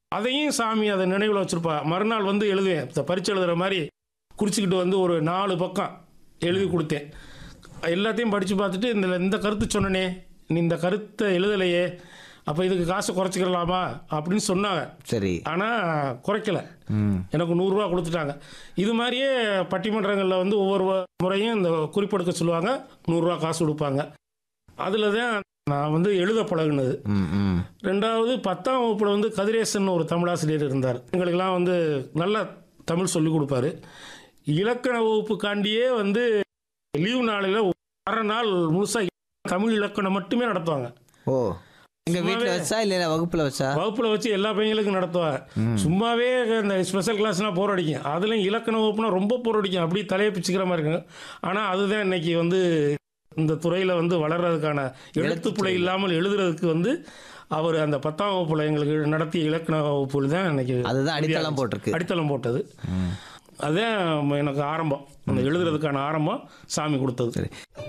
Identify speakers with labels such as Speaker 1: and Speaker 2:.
Speaker 1: அதையும் சாமி அதை நினைவில் வச்சுருப்பா மறுநாள் வந்து எழுதுவேன் இந்த பரீட்சை எழுதுகிற மாதிரி குறிச்சிக்கிட்டு வந்து ஒரு நாலு பக்கம் எழுதி கொடுத்தேன் எல்லாத்தையும் படித்து பார்த்துட்டு இந்த இந்த கருத்து சொன்னனே நீ இந்த கருத்தை எழுதலையே அப்போ இதுக்கு காசை குறைச்சிக்கிறலாமா அப்படின்னு சொன்னாங்க
Speaker 2: சரி
Speaker 1: ஆனால் குறைக்கல
Speaker 2: ம்
Speaker 1: எனக்கு நூறுரூவா கொடுத்துட்டாங்க இது மாதிரியே பட்டிமன்றங்களில் வந்து ஒவ்வொரு வ- முறையும் இந்த குறிப்பெடுக்க சொல்லுவாங்க நூறுரூவா காசு கொடுப்பாங்க அதில் தான் நான் வந்து எழுத பழகுனது
Speaker 2: ம் ம்
Speaker 1: ரெண்டாவது பத்தாம் வகுப்பில் வந்து கதிரேசன் ஒரு தமிழாசிரியர் இருந்தார் எங்களுக்கெல்லாம் வந்து நல்ல தமிழ் சொல்லிக் கொடுப்பாரு இலக்கண வகுப்புக்காண்டியே வந்து லீவு நாளில் அரை நாள் முழுசாக தமிழ் இலக்கணம் மட்டுமே நடத்துவாங்க
Speaker 2: ஓ எங்க வீட்டில் வச்சா இல்லை வகுப்புல வச்சா
Speaker 1: வகுப்பில் வச்சு எல்லா பையங்களுக்கும் நடத்துவாங்க சும்மாவே இந்த ஸ்பெஷல் கிளாஸ்னால் போர் அடிக்கும் அதுலேயும் இலக்கண வகுப்புனா ரொம்ப போர் அடிக்கும் அப்படியே தலையை பிச்சுக்கிற மாதிரி இருக்கும் ஆனால் அதுதான் இன்னைக்கு வந்து இந்த துறையில் வந்து வளர்றதுக்கான எழுத்துப்பிழை இல்லாமல் எழுதுறதுக்கு வந்து அவர் அந்த பத்தாம் வகுப்பில் எங்களுக்கு நடத்திய இலக்கண வகுப்புகள் தான் இன்னைக்கு
Speaker 2: அதுதான் அடித்தளம் போட்டிருக்கு
Speaker 1: அடித்தளம் போட்டது
Speaker 2: ம்
Speaker 1: அதுதான் எனக்கு ஆரம்பம் அந்த எழுதுறதுக்கான ஆரம்பம் சாமி கொடுத்தது
Speaker 2: சரி